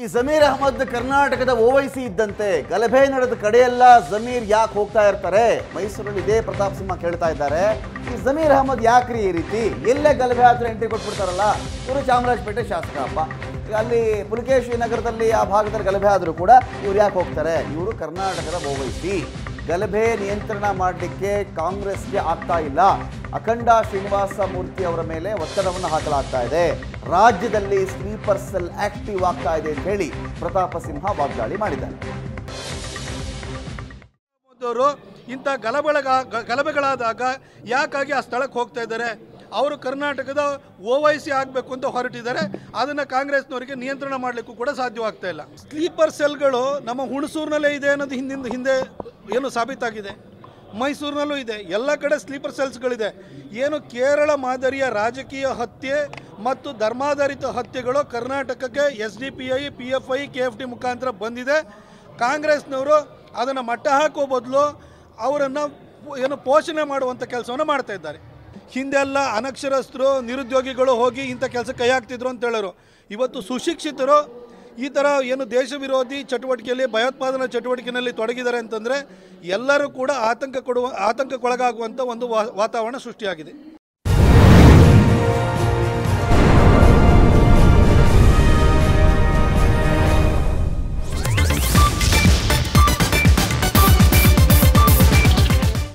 ಈ ಜಮೀರ್ ಅಹಮದ್ ಕರ್ನಾಟಕದ ಓವೈಸಿ ಇದ್ದಂತೆ ಗಲಭೆ ನಡೆದ ಕಡೆಯೆಲ್ಲ ಜಮೀರ್ ಯಾಕೆ ಹೋಗ್ತಾ ಇರ್ತಾರೆ ಮೈಸೂರಲ್ಲಿ ಇದೇ ಪ್ರತಾಪ್ ಸಿಂಹ ಕೇಳ್ತಾ ಇದ್ದಾರೆ ಈ ಜಮೀರ್ ಅಹಮದ್ ಯಾಕ್ರಿ ಈ ರೀತಿ ಎಲ್ಲೇ ಗಲಭೆ ಆದ್ರೆ ಎಂಟ್ರಿ ಕೊಟ್ಬಿಡ್ತಾರಲ್ಲ ಇವರು ಚಾಮರಾಜಪೇಟೆ ಶಾಸಕ ಹಬ್ಬ ಈಗ ಅಲ್ಲಿ ಪುಲಕೇಶಿ ನಗರದಲ್ಲಿ ಆ ಭಾಗದಲ್ಲಿ ಗಲಭೆ ಆದರೂ ಕೂಡ ಇವ್ರು ಯಾಕೆ ಹೋಗ್ತಾರೆ ಇವರು ಕರ್ನಾಟಕದ ಓವೈಸಿ ಗಲಭೆ ನಿಯಂತ್ರಣ ಮಾಡಲಿಕ್ಕೆ ಕಾಂಗ್ರೆಸ್ಗೆ ಆಗ್ತಾ ಇಲ್ಲ ಅಖಂಡ ಶ್ರೀನಿವಾಸ ಮೂರ್ತಿ ಅವರ ಮೇಲೆ ಒತ್ತಡವನ್ನು ಹಾಕಲಾಗ್ತಾ ಇದೆ ರಾಜ್ಯದಲ್ಲಿ ಸ್ಲೀಪರ್ ಸೆಲ್ ಆಕ್ಟಿವ್ ಆಗ್ತಾ ಇದೆ ಅಂತ ಹೇಳಿ ಪ್ರತಾಪ ಸಿಂಹ ವಾಗ್ದಾಳಿ ಮಾಡಿದ್ದಾರೆ ಅವರು ಇಂಥ ಗಲಭೆಗಳ ಗಲಭೆಗಳಾದಾಗ ಯಾಕಾಗಿ ಆ ಸ್ಥಳಕ್ಕೆ ಹೋಗ್ತಾ ಇದ್ದಾರೆ ಅವರು ಕರ್ನಾಟಕದ ಓ ವೈ ಸಿ ಆಗಬೇಕು ಅಂತ ಹೊರಟಿದ್ದಾರೆ ಅದನ್ನು ಕಾಂಗ್ರೆಸ್ನವರಿಗೆ ನಿಯಂತ್ರಣ ಮಾಡಲಿಕ್ಕೂ ಕೂಡ ಸಾಧ್ಯವಾಗ್ತಾ ಇಲ್ಲ ಸ್ಲೀಪರ್ ಸೆಲ್ಗಳು ನಮ್ಮ ಹುಣಸೂರಿನಲ್ಲೇ ಇದೆ ಅನ್ನೋದು ಹಿಂದಿಂದ ಹಿಂದೆ ಏನು ಸಾಬೀತಾಗಿದೆ ಮೈಸೂರಿನಲ್ಲೂ ಇದೆ ಎಲ್ಲ ಕಡೆ ಸ್ಲೀಪರ್ ಸೆಲ್ಸ್ಗಳಿದೆ ಏನು ಕೇರಳ ಮಾದರಿಯ ರಾಜಕೀಯ ಹತ್ಯೆ ಮತ್ತು ಧರ್ಮಾಧಾರಿತ ಹತ್ಯೆಗಳು ಕರ್ನಾಟಕಕ್ಕೆ S D P I P F I K F D ಮುಖಾಂತರ ಬಂದಿದೆ ಕಾಂಗ್ರೆಸ್ನವರು ಅದನ್ನು ಮಟ್ಟ ಹಾಕೋ ಬದಲು ಅವರನ್ನು ಏನು ಪೋಷಣೆ ಮಾಡುವಂಥ ಕೆಲಸವನ್ನು ಮಾಡ್ತಾ ಇದ್ದಾರೆ ಹಿಂದೆಲ್ಲ ಅನಕ್ಷರಸ್ಥರು ನಿರುದ್ಯೋಗಿಗಳು ಹೋಗಿ ಇಂಥ ಕೆಲಸಕ್ಕೆ ಕೈ ಹಾಕ್ತಿದ್ರು ಅಂತ ಹೇಳೋರು ಇವತ್ತು ಸುಶಿಕ್ಷಿತರು ಈ ಥರ ಏನು ದೇಶ ವಿರೋಧಿ ಚಟುವಟಿಕೆಯಲ್ಲಿ ಭಯೋತ್ಪಾದನಾ ಚಟುವಟಿಕೆಯಲ್ಲಿ ತೊಡಗಿದ್ದಾರೆ ಅಂತಂದರೆ ಎಲ್ಲರೂ ಕೂಡ ಆತಂಕ ಕೊಡುವ ಆತಂಕಕ್ಕೊಳಗಾಗುವಂಥ ಒಂದು ವಾ- ವಾತಾವರಣ ಸೃಷ್ಟಿಯಾಗಿದೆ